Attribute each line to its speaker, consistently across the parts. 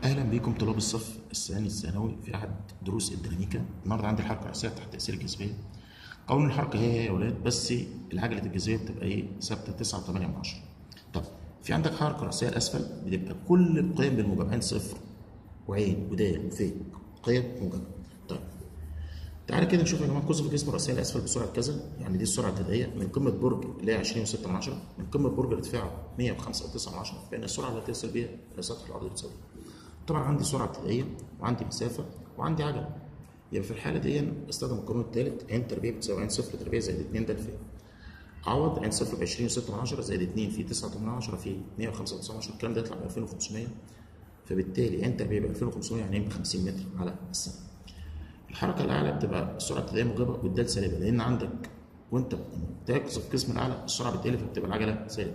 Speaker 1: اهلا بكم طلاب الصف الثاني الثانوي في احد دروس الديناميكا النهارده عندي الحركه الرئيسيه تحت تاثير الجاذبيه قانون الحركه هي هي يا اولاد بس العجله الجاذبيه بتبقى ايه ثابته 9 و8 من 10 طب في عندك حركه رئيسيه الاسفل بتبقى كل القيم بالموجبين صفر وعين ودال وفي قيم موجبه طيب تعالى كده نشوف يا جماعه قذف الجسم الرئيسيه الاسفل بسرعه كذا يعني دي السرعه الابتدائيه من قمه برج اللي هي 20 و6 من 10 من قمه برج ارتفاعه 105 و9 من 10 فان السرعه التي تصل بها الى سطح الارض بتساوي طبعا عندي سرعه ابتدائيه وعندي مسافه وعندي عجله يبقى في الحاله دي استخدم القانون الثالث عين تربيع بتساوي عين صفر تربيع زائد 2 ده الفي عوض عين صفر ب 20 و6 من 10 زائد 2 في 9 من 10 في 105 و9 من 10 الكلام ده يطلع ب 2500 فبالتالي عين تربيع ب 2500 يعني ب 50 متر على الثانيه الحركه الاعلى بتبقى السرعه الابتدائيه موجبه والدال سالبه لان عندك وانت بتقذف الجسم الاعلى السرعه بتقل فبتبقى العجله سالبه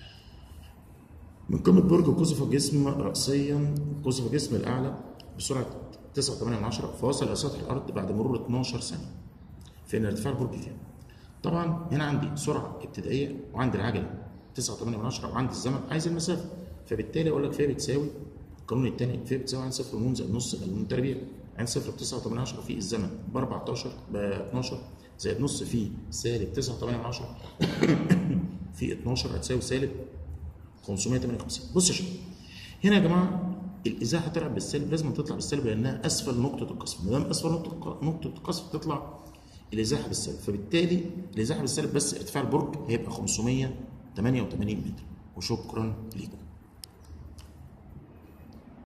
Speaker 1: من قمة برج قذف الجسم رأسيا قذف الجسم الأعلى بسرعة 9.8 من 10 فوصل إلى سطح الأرض بعد مرور 12 ثانية فإن ارتفاع البرج كام؟ طبعا هنا عندي سرعة ابتدائية وعندي العجلة 9.8 من 10 وعندي الزمن عايز المسافة فبالتالي أقول لك فيها بتساوي القانون الثاني فيها بتساوي عن صفر ونون زائد نص قانون تربيع عن صفر ب 9.8 من 10 في الزمن ب 14 ب 12 زائد نص في سالب 9.8 من 10 في 12 هتساوي سالب 558 بص يا شباب هنا يا جماعه الازاحه تلعب بالسالب لازم تطلع بالسالب لانها اسفل نقطه القصف ما دام اسفل نقطه نقطه القصف تطلع الازاحه بالسالب فبالتالي الازاحه بالسالب بس ارتفاع البرج هيبقى 588 متر وشكرا ليكم